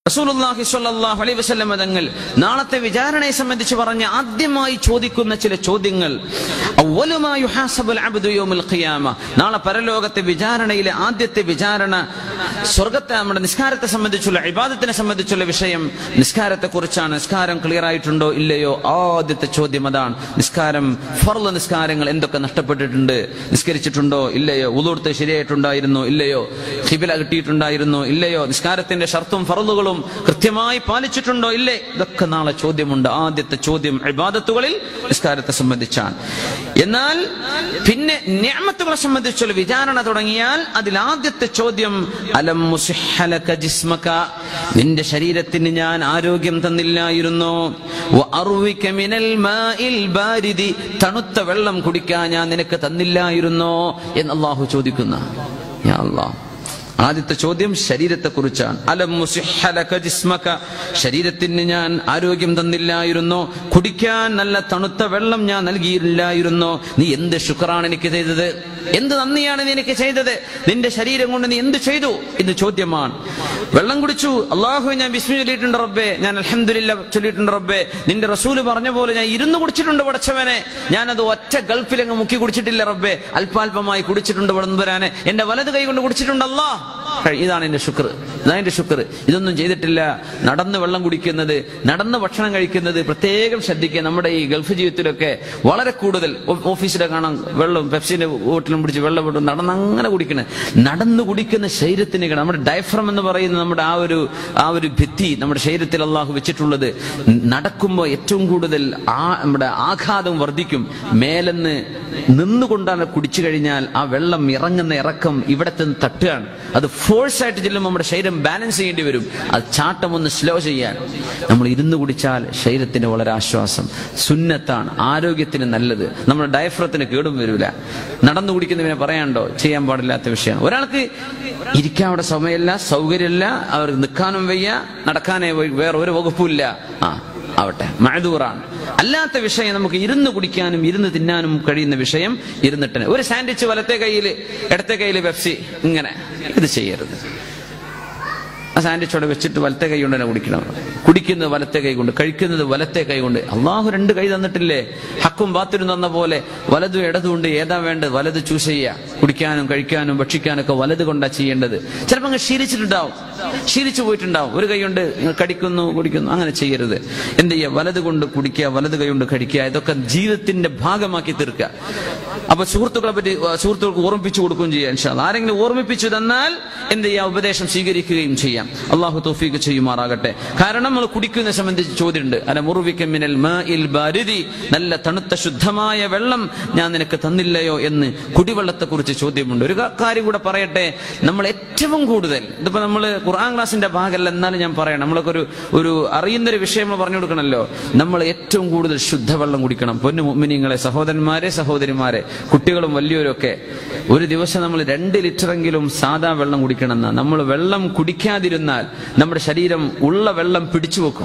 റസൂലുള്ളാഹി സ്വല്ലല്ലാഹു അലൈഹി വസല്ലം തങ്ങൾ നാളത്തെ വിചാരണയെ സംബന്ധിച്ച് പറഞ്ഞ ആദ്യമായി ചോദിക്കുന്ന ചില ചോദ്യങ്ങൾ അവ്വലു മാ യുഹാസബുൽ അബ്ദു യൗമുൽ ഖിയാമ നാളെ പരലോകത്തെ വിചാരണയിലെ ആദ്യത്തെ വിചാരണ സ്വർഗത്തെ നമ്മുടെ നിസ്കാരത്തെ സംബന്ധിച്ചുള്ള ഇബാദത്തിനെ സംബന്ധിച്ചുള്ള വിഷയം നിസ്കാരത്തെ കുറിച്ചാണ് നിസ്കാരം ക്ലിയർ ആയിട്ടുണ്ടോ ഇല്ലയോ ആദ്യത്തെ ചോദ്യം അതാണ് നിസ്കാരം ഫർള് നിസ്കാരങ്ങൾ എന്തൊക്കെ നഷ്ടപ്പെട്ടിട്ടുണ്ട് നിസ്കരിച്ചിട്ടുണ്ടോ ഇല്ലയോ ഉളൂർത്ത് ശരിയായിട്ടുണ്ടായിരുന്നോ ഇല്ലയോ ഹിബില കിട്ടിയിട്ടുണ്ടായിരുന്നോ ഇല്ലയോ നിസ്കാരത്തിന്റെ ഷർത്തും ഫറലുകളും കൃത്യമായി പാലിച്ചിട്ടുണ്ടോ ഇല്ലേ ഇതൊക്കെ നാളെ ചോദ്യമുണ്ട് ആദ്യത്തെ ചോദ്യം ഇബാദത്തുകളിൽ നിസ്കാരത്തെ സംബന്ധിച്ചാണ് എന്നാൽ പിന്നെ ഞാമത്തുകളെ സംബന്ധിച്ചുള്ള വിചാരണ തുടങ്ങിയാൽ അതിൽ ആദ്യത്തെ ചോദ്യം അലം മുസിഹലക ജിസ്മക നിന്റെ ശരീരത്തിന് ഞാൻ ആരോഗ്യം തന്നില്ലായിരുന്നോ വ അർവിക മിനൽ മാഇൽ ബാരിദി തണുത്ത വെള്ളം കുടിക്കാൻ ഞാൻ നിനക്ക് തന്നില്ലായിരുന്നോ എന്ന് അള്ളാഹു ചോദിക്കുന്ന യാ അല്ലാഹ് ആദ്യത്തെ ചോദ്യം ശരീരത്തെ കുറിച്ചാണ് അലം മുസിഹലക ജിസ്മക ശരീരത്തിന് ഞാൻ ആരോഗ്യം തന്നില്ലായിരുന്നോ കുടിക്കാൻ നല്ല തണുത്ത വെള്ളം ഞാൻ നൽകിയില്ലായിരുന്നോ നീ എന്ത് ശുക്രാണ് എനിക്ക് ചെയ്തത് എന്ത് നന്ദിയാണ് നീ എനിക്ക് ചെയ്തത് നിന്റെ ശരീരം കൊണ്ട് നീ എന്ത് ചെയ്തു ഇത് ചോദ്യമാണ് വെള്ളം കുടിച്ചു അള്ളാഹു ഞാൻ വിസ്മി ചൊല്ലിയിട്ടുണ്ട് റബ്ബേ ഞാൻ അലഹമില്ല ചൊല്ലിയിട്ടുണ്ട് റബ്ബേ നിന്റെ റസൂല് പറഞ്ഞ പോലെ ഞാൻ ഇരുന്ന് കുടിച്ചിട്ടുണ്ട് പടച്ചവനെ ഞാനത് ഒറ്റ ഗൾഫിലങ്ങ് മുക്കി കുടിച്ചിട്ടില്ല റബ്ബേ അല്പാൽപമായി കുടിച്ചിട്ടുണ്ട് വളർന്നുവരാനെ എന്റെ വലത് കൈ കൊണ്ട് കുടിച്ചിട്ടുണ്ട് അല്ലാ ഇതാണ് എന്റെ ശുക്ർ ഇതാണ് എന്റെ ശുക്ർ ഇതൊന്നും ചെയ്തിട്ടില്ല നടന്ന് വെള്ളം കുടിക്കുന്നത് നടന്ന് ഭക്ഷണം കഴിക്കുന്നത് പ്രത്യേകം ശ്രദ്ധിക്കുക നമ്മുടെ ഈ ഗൾഫ് ജീവിതത്തിലൊക്കെ വളരെ കൂടുതൽ ഓ- ഓഫീസിലെ കാണാം വെള്ളം പെപ്സിന്റെ ബോട്ടിലും പിടിച്ച് വെള്ളം വിട്ട് നടന്ന് അങ്ങനെ കുടിക്കണേ നടന്ന് കുടിക്കുന്ന ശരീരത്തിന് കേട്. നമ്മുടെ ഡയഫ്രം എന്ന് പറയുന്ന നമ്മുടെ ആ ഒരു ആ ഒരു ഭിത്തി നമ്മുടെ ശരീരത്തിൽ അള്ളാഹു വെച്ചിട്ടുള്ളത് നടക്കുമ്പോൾ ഏറ്റവും കൂടുതൽ ആ നമ്മുടെ ആഘാതം വർദ്ധിക്കും മേലെന്ന് നിന്നുകൊണ്ടാണ് കുടിച്ചു കഴിഞ്ഞാൽ ആ വെള്ളം ഇറങ്ങുന്ന ഇറക്കം ഇവിടത്തെ നിന്ന് തട്ടുകയാണ് അത് ഫോഴ്സ് ആയിട്ട് ചെല്ലുമ്പോൾ നമ്മുടെ ശരീരം ബാലൻസ് ചെയ്യേണ്ടി വരും അത് ചാട്ടം ഒന്ന് സ്ലോ ചെയ്യാൻ നമ്മൾ ഇരുന്ന് കുടിച്ചാൽ ശരീരത്തിന് വളരെ ആശ്വാസം സുന്നത്താണ് ആരോഗ്യത്തിന് നല്ലത് നമ്മുടെ ഡയഫ്രത്തിന് കേടും വരില്ല നടന്നു കുടിക്കുന്നതിനെ പറയാണ്ടോ ചെയ്യാൻ പാടില്ലാത്ത വിഷയമാണ് ഒരാൾക്ക് ഇരിക്കാൻ അവിടെ സമയമില്ല സൗകര്യമില്ല അവർക്ക് നിൽക്കാനും വയ്യ നടക്കാനേ വയ്യ, വേറെ ഒരു വകുപ്പുമില്ല ആ ആവട്ടെ മഴദൂറാണ് അല്ലാത്ത വിഷയം നമുക്ക് ഇരുന്ന് കുടിക്കാനും ഇരുന്ന് തിന്നാനും കഴിയുന്ന വിഷയം ഇരുന്നിട്ട് ഒരു സാൻഡ്വിച്ച് വലത്തെ കയ്യിൽ ഇടത്തെ കയ്യിൽ പെപ്സി ഇങ്ങനെ ഇത് ചെയ്യരുത് ആ സാൻഡ്വിച്ച് അവിടെ വെച്ചിട്ട് വലത്തെ കൈ കൊണ്ട് തന്നെ കുടിക്കണം കുടിക്കുന്നത് വലത്തെ കൈ കൊണ്ട് കഴിക്കുന്നത് വലത്തെ കൈ കൊണ്ട് അള്ളാഹു രണ്ട് കൈ തന്നിട്ടില്ലേ ഹക്കും ബാത്തിനും തന്ന പോലെ വലതും ഇടതും ഉണ്ട് ഏതാ വേണ്ടത് വലത് ചൂസ് ചെയ്യുക കുടിക്കാനും കഴിക്കാനും ഭക്ഷിക്കാനും ഒക്കെ വലത് കൊണ്ടാ ചെയ്യേണ്ടത് ചിലപ്പോൾ അങ്ങ് ശീലിച്ചിട്ടുണ്ടാവും ശീലിച്ചു പോയിട്ടുണ്ടാവും ഒരു കൈ കൊണ്ട് ഇങ്ങ് കടിക്കുന്നു കുടിക്കുന്നു അങ്ങനെ ചെയ്യരുത് എന്ത് ചെയ്യുക വലത് കൊണ്ട് കുടിക്കുക വലത് കൈ കൊണ്ട് കഴിക്കുക ഇതൊക്കെ ജീവിതത്തിന്റെ ഭാഗമാക്കി തീർക്കുക അപ്പൊ സുഹൃത്തുക്കളെ പറ്റി ആ, സുഹൃത്തുക്കൾക്ക് ഓർമ്മിപ്പിച്ചു കൊടുക്കുകയും ചെയ്യാം ഇൻഷാ അല്ലാ. ആരെങ്കിലും ഓർമ്മിപ്പിച്ചു തന്നാൽ എന്ത് ചെയ്യാം ഉപദേശം സ്വീകരിക്കുകയും ചെയ്യാം അള്ളാഹു തൗഫീഖ് ചെയ്യുമാറാകട്ടെ കാരണം നമ്മൾ കുടിക്കുന്ന സംബന്ധിച്ച് ചോദ്യമുണ്ട് അല മുറുവിക്ക മിനൽ മാഇൽ ബാരിദി നല്ല തണുത്ത ശുദ്ധമായ വെള്ളം ഞാൻ നിനക്ക് തന്നില്ലയോ എന്ന് കുടിവെള്ളത്തെ കുറിച്ച് ചോദ്യമുണ്ട് ഒരു ക- കാര്യം കൂടെ പറയട്ടെ നമ്മൾ ഏറ്റവും കൂടുതൽ ഇതിപ്പോ നമ്മൾ ഖുർആൻ ക്ലാസിന്റെ ഭാഗമല്ല എന്നാലും ഞാൻ പറയണം നമ്മളൊക്കെ ഒരു ഒരു അറിയുന്നൊരു വിഷയം നമ്മൾ പറഞ്ഞു കൊടുക്കണമല്ലോ നമ്മൾ ഏറ്റവും കൂടുതൽ ശുദ്ധവെള്ളം കുടിക്കണം പൊന്നു മുഅ്മിനീങ്ങളെ സഹോദരന്മാരെ സഹോദരിമാരെ കുട്ടികളും വലിയവരും ഒക്കെ ഒരു ദിവസം നമ്മൾ രണ്ട് ലിറ്ററെങ്കിലും സാധാ വെള്ളം കുടിക്കണം എന്നാ നമ്മൾ വെള്ളം കുടിക്കാതിരുന്നാൽ നമ്മുടെ ശരീരം ഉള്ള വെള്ളം പിടിച്ചു വെക്കും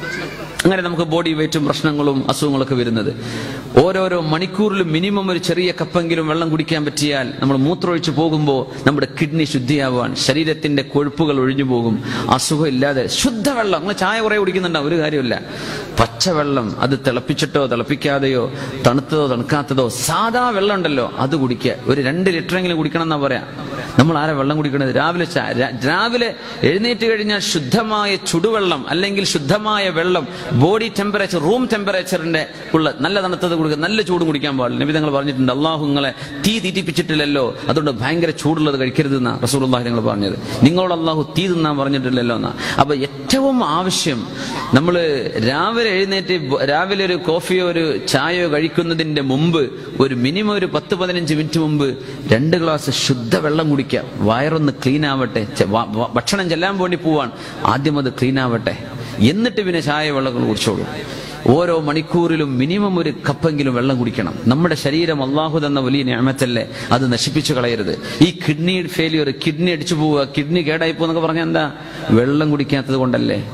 അങ്ങനെ നമുക്ക് ബോഡി വെയിറ്റും പ്രശ്നങ്ങളും അസുഖങ്ങളൊക്കെ വരുന്നത് ഓരോരോ മണിക്കൂറിലും മിനിമം ഒരു ചെറിയ കപ്പെങ്കിലും വെള്ളം കുടിക്കാൻ പറ്റിയാൽ നമ്മൾ മൂത്രമൊഴിച്ച് പോകുമ്പോൾ നമ്മുടെ കിഡ്നി ശുദ്ധിയാവാൻ ശരീരത്തിന്റെ കൊഴുപ്പുകൾ ഒഴിഞ്ഞു പോകും അസുഖം ഇല്ലാതെ ശുദ്ധവെള്ളം നിങ്ങൾ ചായ കുറെ കുടിക്കുന്നുണ്ടാവും ഒരു കാര്യമില്ല പച്ചവെള്ളം അത് തിളപ്പിച്ചിട്ടോ തിളപ്പിക്കാതെയോ തണുത്തതോ തണുക്കാത്തതോ സാധാ വെള്ളം ഉണ്ടല്ലോ അത് കുടിക്കുക ഒരു രണ്ട് ലിറ്ററെങ്കിലും കുടിക്കണം എന്നാ പറയാ നമ്മൾ ആരാ വെള്ളം കുടിക്കണത് രാവിലെ ചാ- രാ- രാവിലെ എഴുന്നേറ്റ് കഴിഞ്ഞാൽ ശുദ്ധമായ ചുടുവെള്ളം അല്ലെങ്കിൽ ശുദ്ധമായ വെള്ളം ബോഡി ടെമ്പറേച്ചർ റൂം ടെമ്പറേച്ചറിന്റെ ഉള്ള നല്ല തണുത്തത് കൊടുക്കുക നല്ല ചൂട് കുടിക്കാൻ പാടില്ല നബി തങ്ങൾ പറഞ്ഞിട്ടുണ്ട് അള്ളാഹു നിങ്ങളെ തീ തീറ്റിപ്പിച്ചിട്ടില്ലല്ലോ അതുകൊണ്ട് ഭയങ്കര ചൂടുള്ളത് കഴിക്കരുത് എന്നാ റസൂലുള്ളാഹി നിങ്ങൾ പറഞ്ഞത് നിങ്ങളോട് അള്ളാഹു തീ തിന്നാൻ പറഞ്ഞിട്ടില്ലല്ലോ എന്നാ അപ്പൊ ഏറ്റവും ആവശ്യം നമ്മൾ രാവിലെ എഴുന്നേറ്റ് ബ- രാവിലെ ഒരു കോഫിയോ ഒരു ചായയോ കഴിക്കുന്നതിന്റെ മുമ്പ് ഒരു മിനിമം ഒരു പത്ത് പതിനഞ്ച് മിനിറ്റ് മുമ്പ് രണ്ട് ഗ്ലാസ് ശുദ്ധ വെള്ളം കുടിക്കുക വയറൊന്ന് ക്ലീൻ ആവട്ടെ ചെ- വ- വ- ഭക്ഷണം ചെല്ലാൻ വേണ്ടി പോവാൻ ആദ്യം അത് ക്ലീൻ ആവട്ടെ എന്നിട്ട് പിന്നെ ചായ വെള്ളം കുടിച്ചോളൂ ഓരോ മണിക്കൂറിലും മിനിമം ഒരു കപ്പെങ്കിലും വെള്ളം കുടിക്കണം നമ്മുടെ ശരീരം അള്ളാഹു തന്ന വലിയ ഞാമത്തല്ലേ അത് നശിപ്പിച്ചു കളയരുത് ഈ കിഡ്നി ഫെയിലിയർ കിഡ്നി അടിച്ചു പോവുക കിഡ്നി കേടായി പോകുന്നൊക്കെ പറഞ്ഞാൽ എന്താ വെള്ളം കുടിക്കാത്തത് കൊണ്ടല്ലേ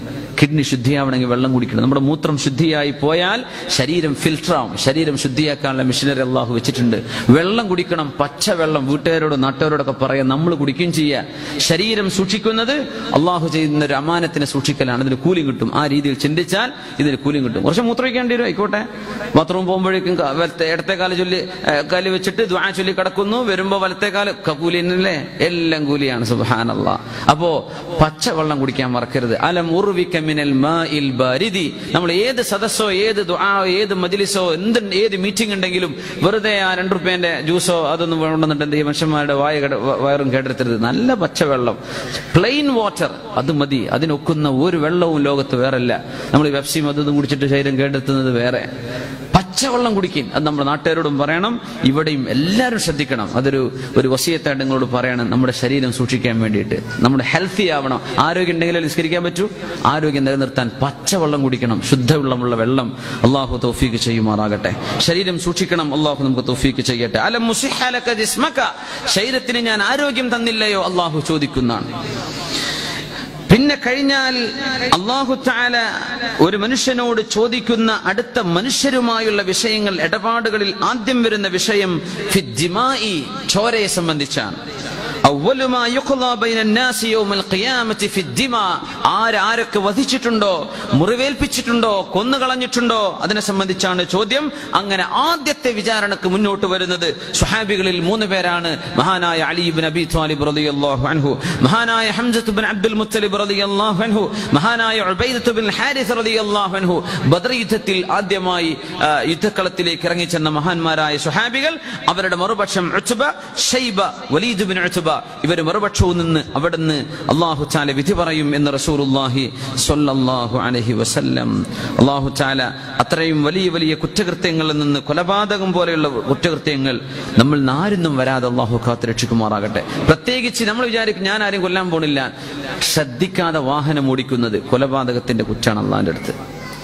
കിഡ്നി ശുദ്ധിയാവണമെങ്കിൽ വെള്ളം കുടിക്കണം നമ്മുടെ മൂത്രം ശുദ്ധിയായി പോയാൽ ശരീരം ഫിൽട്ടർ ആവും ശരീരം ശുദ്ധിയാക്കാനുള്ള മെഷീനറി അള്ളാഹു വെച്ചിട്ടുണ്ട് വെള്ളം കുടിക്കണം പച്ച വെള്ളം വീട്ടുകാരോട് നാട്ടുകാരോടൊക്കെ പറയാം നമ്മൾ കുടിക്കുകയും ചെയ്യുക ശരീരം സൂക്ഷിക്കുന്നത് അള്ളാഹു ചെയ്യുന്ന ഒരു അമാനത്തിനെ സൂക്ഷിക്കലാണ് ഇതിന് കൂലിയും കിട്ടും ആ രീതിയിൽ ചിന്തിച്ചാൽ ഇതിന് കൂലിയും കിട്ടും കുറച്ച് മൂത്രമൊഴിക്കേണ്ടി വരും ആയിക്കോട്ടെ ബാത്റൂം പോകുമ്പോഴേക്കും ക- വലത്തെ ഇടത്തെ കാല് ചൊല്ലി ഏ, കാല് വെച്ചിട്ട് ദ്വാ ചൊല്ലി കിടക്കുന്നു വരുമ്പോ വലത്തെ കാല് ക- കൂലി തന്നെയല്ലേ എല്ലാം കൂലിയാണ് സുബാനല്ല അപ്പോ പച്ചവെള്ളം കുടിക്കാൻ മറക്കരുത് അലം ഉറുവിക മിനൽ മാഇൽ ബാരിദി നമ്മൾ ഏത് സദസ്സോ ഏത് ദുആ ഏത് മജ്ലിസോ എന്ത് ഏത് മീറ്റിംഗ് ഉണ്ടെങ്കിലും വെറുതെ ആ രണ്ട് റുപ്യന്റെ ജ്യൂസോ അതൊന്നും കൊണ്ടുവന്നിട്ട് എന്ത് ചെയ്യും മനുഷ്യന്മാരുടെ വായ കെട- വ- വയറും കേടെടുത്തരുത് നല്ല പച്ചവെള്ളം പ്ലെയിൻ വാട്ടർ അത് മതി അതിനൊക്കുന്ന ഒരു വെള്ളവും ലോകത്ത് വേറല്ല നമ്മൾ ഈ വെപ്സിയും അതും കുടിച്ചിട്ട് ശരീരം കേടെത്തുന്നത് വേറെ പച്ചവെള്ളം കുടിക്കും അത് നമ്മുടെ നാട്ടുകാരോടും പറയണം ഇവിടെയും എല്ലാവരും ശ്രദ്ധിക്കണം അതൊരു ഒരു വസീയത്തായിട്ട് നിങ്ങളോട് പറയണം നമ്മുടെ ശരീരം സൂക്ഷിക്കാൻ വേണ്ടിയിട്ട് നമ്മുടെ ഹെൽത്തി ആവണം ആരോഗ്യം ഉണ്ടെങ്കിലേ നിസ്കരിക്കാൻ പറ്റൂ ആരോഗ്യം നിലനിർത്താൻ പച്ചവെള്ളം കുടിക്കണം ശുദ്ധവെള്ളമുള്ള വെള്ളം അള്ളാഹു തൗഫീക്ക് ചെയ്യുമാറാകട്ടെ ശരീരം സൂക്ഷിക്കണം അള്ളാഹു നമുക്ക് തൗഫീക്ക് ചെയ്യട്ടെ അലം മുസിഹലക ജിസ്മക ശരീരത്തിന് ഞാൻ ആരോഗ്യം തന്നില്ലയോ അള്ളാഹു ചോദിക്കുന്നതാണ് പിന്നെ കഴിഞ്ഞാൽ അള്ളാഹു താല ഒരു മനുഷ്യനോട് ചോദിക്കുന്ന അടുത്ത മനുഷ്യരുമായുള്ള വിഷയങ്ങൾ ഇടപാടുകളിൽ ആദ്യം വരുന്ന വിഷയം ഫിദ്ദിമായി ചോരയെ സംബന്ധിച്ചാണ് അവ്വലു മാ യുഖ്ളാ ബൈന الناس يوم القيامة في الدماء ആരാരൊക്കെ വധിച്ചിട്ടുണ്ടോ മുറിവേൽപ്പിച്ചിട്ടുണ്ടോ കൊന്നുകളഞ്ഞിട്ടുണ്ടോ അതിനെ സംബന്ധിച്ചാണ് ചോദ്യം അങ്ങനെ ആദ്യത്തെ വിചാരണക്ക് മുന്നോട്ട് വരുന്നത് സുഹാബികളിൽ മൂന്ന് പേരാണ് മഹാനായ അലി ഇബ്നു അബി ത്വാലിബ് റളിയല്ലാഹു അൻഹു മഹാനായ ഹംസത്ത് ബിൻ അബ്ദുൽ മുത്തലിബ് റളിയല്ലാഹു അൻഹു മഹാനായ ഉബൈദത്ത് ബിൻ ഹാരിസ് റളിയല്ലാഹു അൻഹു ബദർ യുദ്ധത്തിൽ ആദ്യമായി ആ, യുദ്ധക്കളത്തിലേക്ക് ഇറങ്ങിച്ചെന്ന മഹാന്മാരായ സുഹാബികൾ അവരുടെ മറുപക്ഷം Utbah Shaybah Walid bin Utbah ഇവർ മറുപക്ഷവും നിന്ന് അവിടുന്ന് അള്ളാഹു ചാല വിധി പറയും എന്ന് റസൂലുള്ളാഹി സ്വല്ലല്ലാഹു അലൈഹി വസല്ലം അള്ളാഹു ചാല അത്രയും വലിയ വലിയ കുറ്റകൃത്യങ്ങളിൽ നിന്ന് കൊലപാതകം പോലെയുള്ള കുറ്റകൃത്യങ്ങൾ നമ്മൾ നാരുന്നും വരാതെ അള്ളാഹു കാത്ത് രക്ഷിക്കുമാറാകട്ടെ പ്രത്യേകിച്ച് നമ്മൾ വിചാരിക്കും ഞാൻ ആരും കൊല്ലാൻ പോണില്ല ശ്രദ്ധിക്കാതെ വാഹനം ഓടിക്കുന്നത് കൊലപാതകത്തിന്റെ കുറ്റാണ് അള്ളാന്റെ അടുത്ത്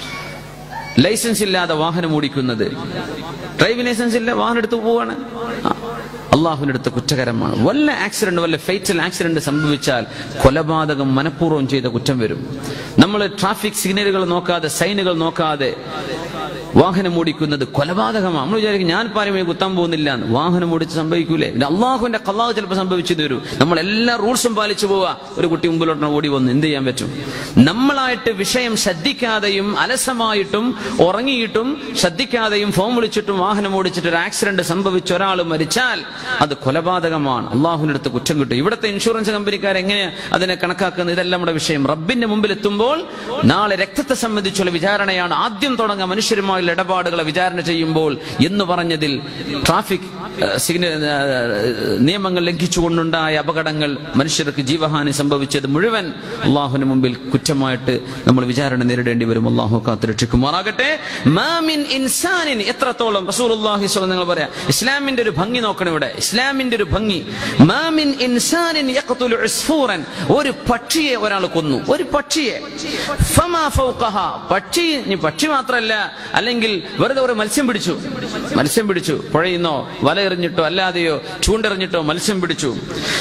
ലൈസൻസ് ഇല്ലാതെ വാഹനം ഓടിക്കുന്നത് ഡ്രൈവിംഗ് ലൈസൻസ് ഇല്ല വാഹനം എടുത്ത് പോവാണ് ആ. അള്ളാഹുവിന്റെ അടുത്ത് കുറ്റകരമാണ് വല്ല ആക്സിഡന്റ് വല്ല ഫേറ്റൽ ആക്സിഡന്റ് സംഭവിച്ചാൽ കൊലപാതകം മനഃപൂർവ്വം ചെയ്ത കുറ്റം വരും നമ്മൾ ട്രാഫിക് സിഗ്നലുകൾ നോക്കാതെ സൈനുകൾ നോക്കാതെ വാഹനം ഓടിക്കുന്നത് കൊലപാതകമാണ് നമ്മൾ വിചാരിക്കും ഞാൻ പാരമേ കുത്താൻ പോകുന്നില്ല എന്ന്. വാഹനം ഓടിച്ച് സംഭവിക്കൂലേ ഇത് അള്ളാഹുവിന്റെ കള്ളാഹ് ചിലപ്പോൾ സംഭവിച്ചു വരും നമ്മൾ എല്ലാ റൂൾസും പാലിച്ചു പോവാ ഒരു കുട്ടി മുമ്പിലോട്ട് ഓടി വന്നു എന്ത് ചെയ്യാൻ പറ്റും നമ്മളായിട്ട് വിഷയം ശ്രദ്ധിക്കാതെയും അലസമായിട്ടും ഉറങ്ങിയിട്ടും ശ്രദ്ധിക്കാതെയും ഫോം വിളിച്ചിട്ടും വാഹനം ഓടിച്ചിട്ട് ഒരു ആക്സിഡന്റ് സംഭവിച്ച ഒരാൾ മരിച്ചാൽ അത് കൊലപാതകമാണ് അള്ളാഹുവിന്റെ അടുത്ത് കുറ്റം കിട്ടും ഇവിടുത്തെ ഇൻഷുറൻസ് കമ്പനിക്കാർ എങ്ങനെയാ അതിനെ കണക്കാക്കുന്നത് ഇതെല്ലാം നമ്മുടെ വിഷയം റബ്ബിന്റെ മുമ്പിൽ എത്തുമ്പോൾ നാളെ രക്തത്തെ സംബന്ധിച്ചുള്ള വിചാരണയാണ് ആദ്യം തുടങ്ങുക മനുഷ്യരുമായുള്ള ഇടപാടുകളെ വിചാരണ ചെയ്യുമ്പോൾ എന്ന് പറഞ്ഞതിൽ ട്രാഫിക് ഏഹ്, സിഗ്നൽ ഏഹ്, നിയമങ്ങൾ ലംഘിച്ചുകൊണ്ടുണ്ടായ അപകടങ്ങൾ മനുഷ്യർക്ക് ജീവഹാനി സംഭവിച്ചത് മുഴുവൻ അള്ളാഹുവിന് മുമ്പിൽ കുറ്റമായിട്ട് നമ്മൾ വിചാരണ നേരിടേണ്ടി വരും അള്ളാഹു കാത്ത് രക്ഷിക്കുമാറാകട്ടെ മാമിൻ ഇൻസാനിൻ എത്രത്തോളം റസൂലുള്ളാഹി സ്വല്ലല്ലാഹു അലൈഹി നിങ്ങൾ പറയാം ഇസ്ലാമിന്റെ ഒരു ഭംഗി നോക്കണം ഇവിടെ ഇസ്ലാമിന്റെ ഒരു ഭംഗി മാമിൻ ഇൻസാനിൻ യഖ്തുലു ഉസ്ഫൂറൻ ഒരു പക്ഷിയെ ഒരാൾ കൊന്നു ഒരു പക്ഷിയെ ഫമാ ഫൗഖഹ പക്ഷി ഇനി പക്ഷി മാത്രമല്ല അല്ലെങ്കിൽ വെറുതെ ഒരു മത്സ്യം പിടിച്ചു മത്സ്യം പിടിച്ചു പുഴയുന്നോ വല എറിഞ്ഞിട്ടോ അല്ലാതെയോ ചൂണ്ടെറിഞ്ഞിട്ടോ മത്സ്യം പിടിച്ചു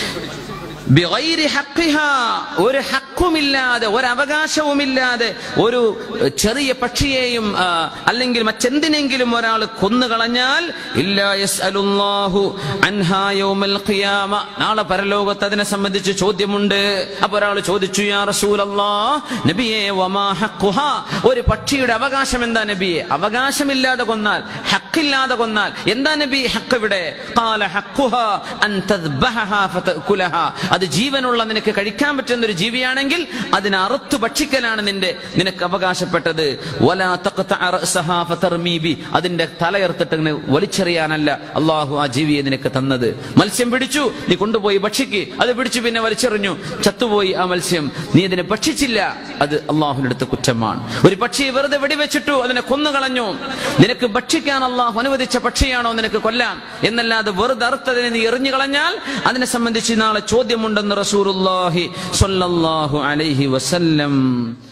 ബിഗൈരി ഹഖിഹാ, ഒരു ഹക്കുമില്ലാതെ ഒരു അവകാശവുമില്ലാതെ ഒരു ചെറിയ പക്ഷിയെയും ആ, അല്ലെങ്കിൽ മറ്റെന്തിനെങ്കിലും ഒരാൾ കൊന്നുകളഞ്ഞാൽ ഇല്ലാ യസ്അലുല്ലാഹു അൻഹാ യൗമൽ ഖിയാമ നാളെ പരലോകത്ത് അതിനെ സംബന്ധിച്ച് ചോദ്യമുണ്ട് അപ്പൊ ഒരാൾ ചോദിച്ചു യാ റസൂലല്ലാ നബിയെ വമാ ഹഖുഹാ ഒരു പക്ഷിയുടെ അവകാശം എന്താ നബിയെ അവകാശമില്ലാതെ കൊന്നാൽ ഹക്കില്ലാതെ കൊന്നാൽ എന്താ നബി ഹക്ക് ഇവിടെ ഖാല ഹഖുഹാ അൻ തദ്ബഹഹാ ഫതഅകുലഹാ അത് ജീവനുള്ള നിനക്ക് കഴിക്കാൻ പറ്റുന്ന ഒരു ജീവിയാണെങ്കിൽ അതിനെ അറുത്തു ഭക്ഷിക്കലാണ് നിന്റെ നിനക്ക് അവകാശപ്പെട്ടത് വലാ തഖ്തഅ റഅസഹാ ഫതർമീ ബി അതിന്റെ തലയർത്തിട്ട് ഇങ്ങനെ വലിച്ചെറിയാനല്ല അള്ളാഹു ആ ജീവിയെ നിനക്ക് തന്നത് മത്സ്യം പിടിച്ചു നീ കൊണ്ടുപോയി ഭക്ഷിക്ക് അത് പിടിച്ചു പിന്നെ വലിച്ചെറിഞ്ഞു ചത്തുപോയി ആ മത്സ്യം നീ അതിനെ ഭക്ഷിച്ചില്ല അത് അള്ളാഹുവിന്റെ അടുത്ത് കുറ്റമാണ് ഒരു പക്ഷിയെ വെറുതെ വെടിവെച്ചിട്ടു അതിനെ കൊന്നുകളഞ്ഞു നിനക്ക് ഭക്ഷിക്കാൻ അള്ളാഹു അനുവദിച്ച പക്ഷിയാണോ നിനക്ക് കൊല്ലാം എന്നല്ലാതെ വെറുതെ അറുത്തതിനെ നീ എറിഞ്ഞു കളഞ്ഞാൽ അതിനെ സംബന്ധിച്ച് നാളെ ചോദ്യമുണ്ടെന്ന് റസൂറുല്ലാഹി സ്വല്ലല്ലാഹു അലൈഹി വസല്ലം